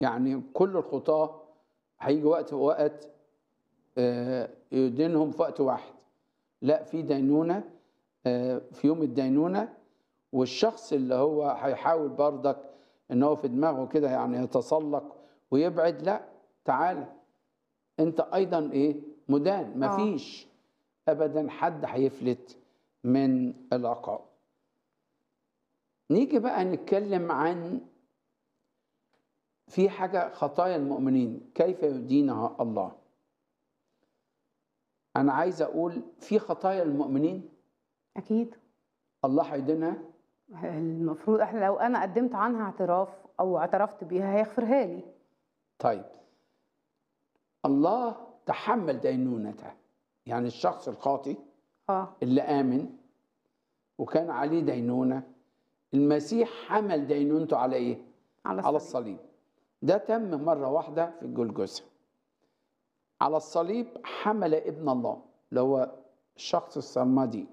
يعني كل الخطاة هيجي وقت وقت آه، يدينهم في وقت واحد لا في دينونة آه، في يوم الدينونة والشخص اللي هو هيحاول برضك ان هو في دماغه كده يعني يتسلق ويبعد لا تعالى انت ايضا ايه مدان آه. مفيش ابدا حد هيفلت من العقاب نيجي بقى نتكلم عن في حاجة خطايا المؤمنين كيف يدينها الله أنا عايز أقول في خطايا المؤمنين اكيد الله هيدينها المفروض احنا لو انا قدمت عنها اعتراف او اعترفت بيها هيغفرها لي طيب الله تحمل دينونته يعني الشخص الخاطئ اه اللي آمن وكان عليه دينونة المسيح حمل دينونته على إيه؟ على على الصليب الصليب ده تم مرة واحدة في الجلجثة على الصليب حمل ابن الله اللي هو الشخص السرمدي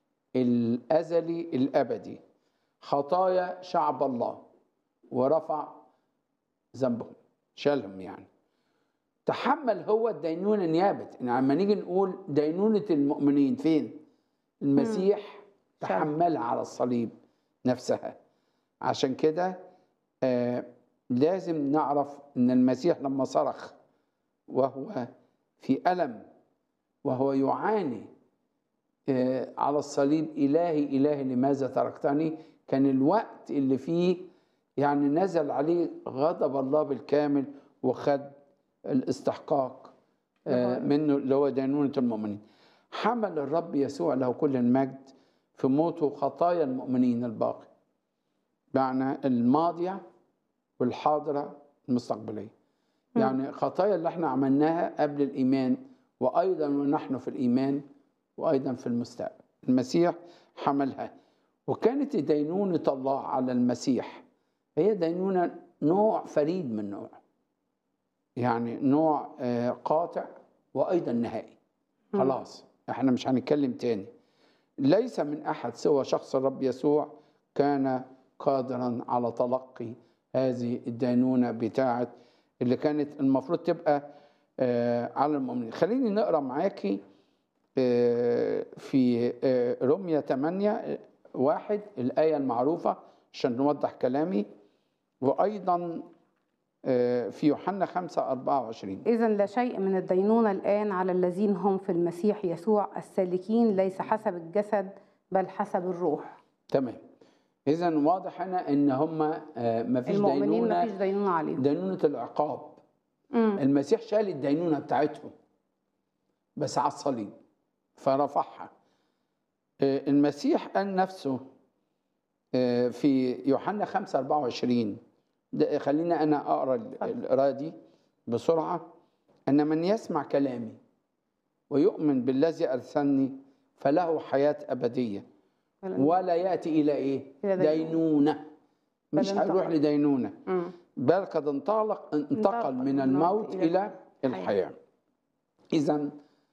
الأزلي الأبدي خطايا شعب الله ورفع ذنبهم شالهم يعني تحمل هو الدينونة نيابة يعني لما نيجي نقول دينونة المؤمنين فين المسيح شال. تحملها على الصليب نفسها عشان كده آه لازم نعرف ان المسيح لما صرخ وهو في ألم وهو يعاني آه، على الصليب إلهي إلهي لماذا تركتني كان الوقت اللي فيه يعني نزل عليه غضب الله بالكامل وخد الاستحقاق آه، نعم. منه اللي هو دينونة المؤمنين حمل الرب يسوع له كل المجد في موته خطايا المؤمنين الباقي معنى الماضية والحاضرة المستقبلية مم. يعني خطايا اللي احنا عملناها قبل الإيمان وأيضا ونحن في الإيمان وأيضا في المستقبل المسيح حملها وكانت دينونة الله على المسيح هي دينونة نوع فريد من نوع يعني نوع آه، قاطع وأيضا نهائي مم. خلاص احنا مش هنتكلم تاني ليس من أحد سوى شخص الرب يسوع كان قادرا على تلقي هذه الدينونة بتاعة اللي كانت المفروض تبقى آه، على المؤمنين خليني نقرا معاكي آه، في آه، رمية 8 آه، واحد الآية المعروفة عشان نوضح كلامي وأيضا آه، في يوحنا 5 24 إذا لا شيء من الدينونة الآن على الذين هم في المسيح يسوع السالكين ليس حسب الجسد بل حسب الروح تمام إذا واضح هنا إن هم ما فيش المؤمنين دينونة مفيش دينونة عليهم دينونة العقاب مم. المسيح شال الدينونة بتاعتهم بس على الصليب فرفعها آه، المسيح قال نفسه آه، في يوحنا 5 24 ده خلينا انا اقرا ال- القراءه دي بسرعه ان من يسمع كلامي ويؤمن بالذي ارسلني فله حياه ابديه ولا ياتي الى ايه؟ إلى دينونة. دينونه مش بل انتقل. هيروح لدينونه مم. بل قد انطلق انتقل من الموت الى الحياه اذا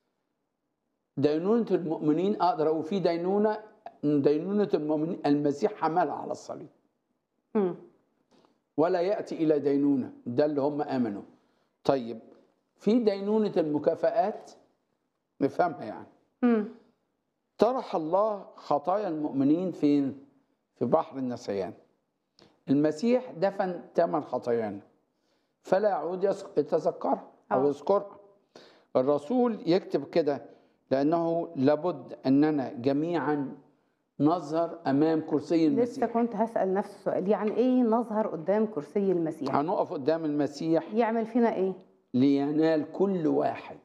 دينونه المؤمنين اقدر اقول في دينونه دينونه المؤمنين المسيح حملها على الصليب مم. ولا ياتي الى دينونه ده اللي هم امنوا طيب في دينونه المكافآت نفهمها يعني مم. طرح الله خطايا المؤمنين فين؟ في بحر النسيان. المسيح دفن ثمن خطايانا فلا يعود يس- يتذكرها او آه. يذكرها. الرسول يكتب كده لانه لابد اننا جميعا نظهر امام كرسي لسه المسيح. كنت هسأل نفس السؤال يعني إيه نظهر قدام كرسي المسيح هنقف قدام المسيح يعمل فينا إيه لينال كل واحد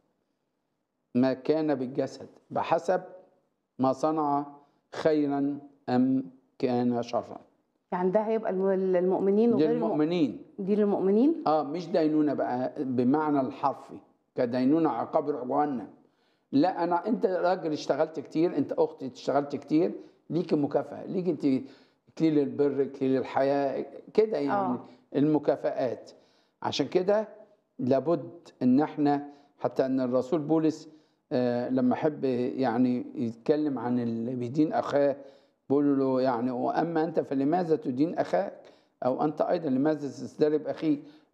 ما كان بالجسد بحسب ما صنع خيرا ام كان شرا. يعني ده هيبقى الم- المؤمنين وغير المؤمنين للمؤمنين دي للمؤمنين اه مش دينونه بقى بمعنى الحرفي كدينونه عقاب جهنم لا انا انت راجل اشتغلت كتير انت اختي اشتغلت كتير ليكي مكافاه ليكي انت اكليل البر اكليل الحياه كده يعني آه. المكافآت عشان كده لابد ان احنا حتى ان الرسول بولس آه لما حب يعني يتكلم عن اللي بيدين اخاه بيقول له يعني واما انت فلماذا تدين اخاك أو أنت أيضا لماذا تسترب أخيك